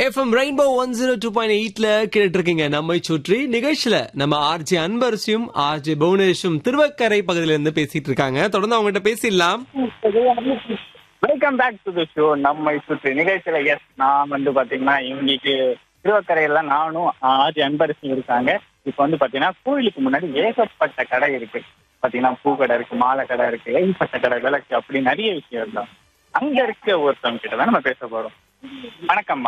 FM rainbow one zero two point எயிட்ல கேட்டு இருக்கீங்க நம்மை சுற்றி நிகழ்ச்சியில நம்ம ஆர்ஜே அன்பரசியும் ஆர்ஜே புவனேஷும் திருவக்கரை பகுதியில இருந்து பேசிட்டு இருக்காங்க தொடர்ந்து அவங்ககிட்ட பேசிடலாம் welcome back to the show நம்மை சுற்றி நிகழ்ச்சியில எஸ் நான் வந்து பாத்தீங்கன்னா இன்னைக்கு திருவக்கரையில நானும் ஆதி அன்பரசி இருக்காங்க இப்போ வந்து பாத்தீங்கன்னா கோயிலுக்கு முன்னாடி ஏகப்பட்ட கடை இருக்கு பாத்தீங்கன்னா பூ கடை இருக்கு மாலை கடை இருக்கு ஏகப்பட்ட கடை விளக்கு அப்படி நிறைய விஷயம் இருந்தா அங்க இருக்க ஒருத்தவங்க கிட்ட தான் நம்ம பேச போறோம் வணக்கம்மா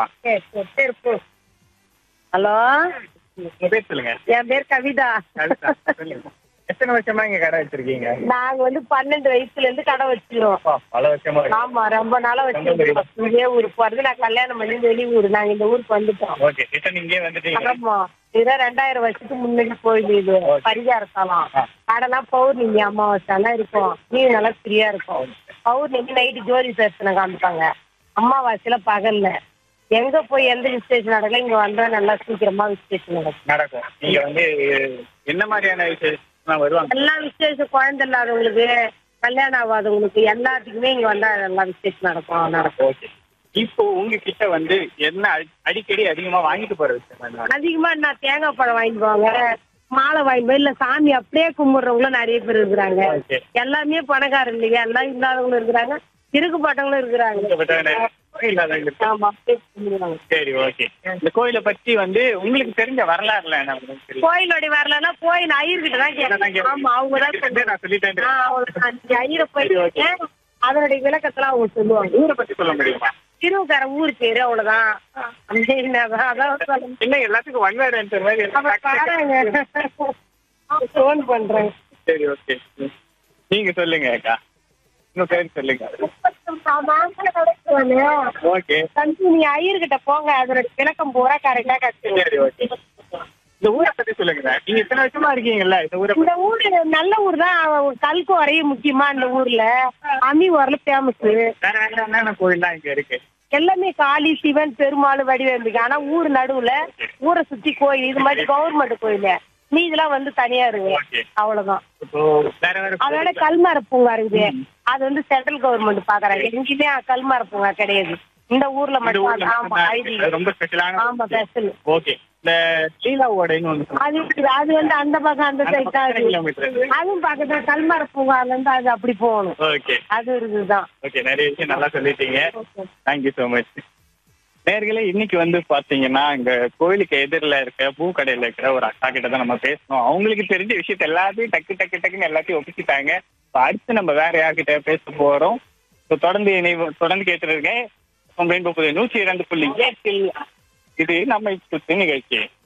ஹலோ உங்க பேர் சொல்லுங்க என் பேர் கவிதா கவிதா, சொல்லுங்க. எத்தனை வருஷமா இங்க கடை வச்சிருக்கீங்க நாங்க வந்து பன்னெண்டு வயசுல இருந்து கடை வச்சிருக்கோம் அப்பா, பல வருஷமா இருக்கு. ஆமா ரொம்ப நாளா வச்சிருக்கோம் இதே ஊருக்கு போறது நான் கல்யாணம் பண்ணி வெளியூர் நாங்க இந்த ஊருக்கு வந்துட்டோம் ஓகே இப்போ நீங்க வந்துட்டீங்க ஆமா இதுதான் ரெண்டாயிரம் வருஷத்துக்கு முன்னாடி கோயில் இது பரிகாரத்தாலாம் கடைலாம் பௌர்ணமி அமாவாசை எல்லாம் இருக்கும் நீங்க நல்லா ஃப்ரீயா இருக்கும் பௌர்ணமி நைட்டு ஜோதி தரிசனம் காமிப்பாங்க அமாவாசையில பகல்ல எங்க போய் எந்த விசேஷம் நடக்கல இங்க வந்தா நல்லா சீக்கிரமா விசேஷம் நடக்கும் நடக்கும் நீங்க வந்து என்ன மாதிரியான விசேஷம் வருவாங்க எல்லா விசேஷம் குழந்தை இல்லாதவங்களுக்கு கல்யாணம் ஆகாதவங்களுக்கு எல்லாத்துக்குமே இங்க வந்தா எல்லா விசேஷம் நடக்கும் நடக்கும் ஓகே இப்போ உங்ககிட்ட வந்து என்ன அடி- அடிக்கடி அதிகமா வாங்கிட்டு போற விஷயம் என்ன? அதிகமா நான் தேங்காய் பழம் வாங்கிட்டு போவாங்க மாலை வாங்கிட்டு போய் இல்ல சாமி அப்படியே கும்பிடுறவங்களும் நிறைய பேர் இருக்கிறாங்க Okay. எல்லாமே பணக்காரர் இல்லையா எல்லாம் இல்லாதவங்களும் இருக்கிறாங்க இருக்குப்பட்டவங்களும் இருக்கிறாங்க இல்லாதவங்க இல்லாதவங்களுக்கு. ஆமா அப்படியே கும்பிடுறாங்க. சரி ஓகே இந்த கோயிலை பத்தி வந்து உங்களுக்கு தெரிஞ்ச வரலாறுல என்ன உங்களுக்கு தெரியும் கோயிலோட வரலன்னா கோயில் ஐயர்கிட்ட தான் கேட்கணும் ஆமா அவங்க தான் உங்ககிட்ட நான் சொல்லிட்டேன் ஆ, அவங்க அஞ்சு ஐயரை போய் கேட்டேன். அதனுடைய விளக்கத்தெல்லாம் அவங்க சொல்லுவாங்க ஊரை பத்தி சொல்ல முடியுமா திருவுக்கார ஊர் பேரு அவ்வளவுதான் அப்படின்னாதான் அதான் சொல்ல என்ன எல்லாத்துக்கும் ஒன் வேர்ட் ஆன்சர் மாதிரி அப்ப எல்லாம் பாருங்க ஃபோன் பண்றேன் சரி ஓகே நீங்க சொல்லுங்க அக்கா உங்க பேர் சொல்லுங்க ஓகே தம்பி நீ ஐயர்கிட்ட போங்க அதோட விளக்கம் பூரா கரெக்டா கட்டுங்க சரி ஓகே இந்த ஊரை பத்தி சொல்லுங்க நீங்க இத்தனை வருஷமா இருக்கீங்கல்ல இந்த ஊரை இந்த ஊரு நல்ல ஊர் தான் கல்கு வரையும் முக்கியமா இந்த ஊர்ல அம்மி ஊர்ல ஃபேமஸ் வேற வேற என்னென்ன கோயில்லாம் இங்க இருக்கு எல்லாமே காளி சிவன் பெருமாள் வடிவமைக்கு ஆனா ஊர் நடுவுல ஊரை சுத்தி கோயில் இது மாதிரி கவர்மெண்ட் கோயில் நீ இதெல்லாம் வந்து தனியா இருக்கு Okay. அவ்வளவுதான் இப்போ வேற வேற அதோட கல்மர பூங்கா இருக்குது அது வந்து சென்ட்ரல் கவர்மெண்ட் பாக்குறாங்க எங்கேயுமே கல்மர பூங்கா கிடையாது இந்த ஊர்ல இந்த மட்டும் ஊர்ல தான். ஆமா மட்டும்தான் இருக்கு. ஐதீகம். அது ரொம்ப ஸ்பெஷலான ஆமா ஸ்பெஷல் ஓகே இந்த லீலா ஓடைன்னு ஒன்று சொல்லுவாங்க. அது இருக்குது. அது வந்து அந்த பக்கம் அந்த அந்த சைட் பக்கம் தான் எத்தனை கிலோமீட்டர் இருக்குது. இருக்கு? அதுவும் பக்கத்துல கல்மர பூங்கால இருந்து அது அப்படி போகணும் ஓகே அது இருக்குதுதான் ஓகே நிறைய விஷயம் நல்லா சொல்லிட்டீங்க தேங்க்யூ ஸோ மச் நேர்களே இன்னைக்கு வந்து பாத்தீங்கன்னா இங்க கோயிலுக்கு எதிரில் இருக்க பூக்கடையில இருக்கிற ஒரு அக்கா கிட்ட தான் நம்ம பேசணும் அவங்களுக்கு தெரிஞ்ச விஷயத்த எல்லாத்தையும் டக்கு டக்கு டக்குன்னு எல்லாத்தையும் ஒப்பிச்சுட்டாங்க இப்ப அடுத்து நம்ம வேற யார்கிட்ட பேச போறோம் இப்போ தொடர்ந்து இணைவு தொடர்ந்து கேட்டுட்டு இருக்கேன் உங்க நூற்றி இரண்டு புள்ளி ஏற்றில் இது நம்ம சுற்றி நிகழ்ச்சி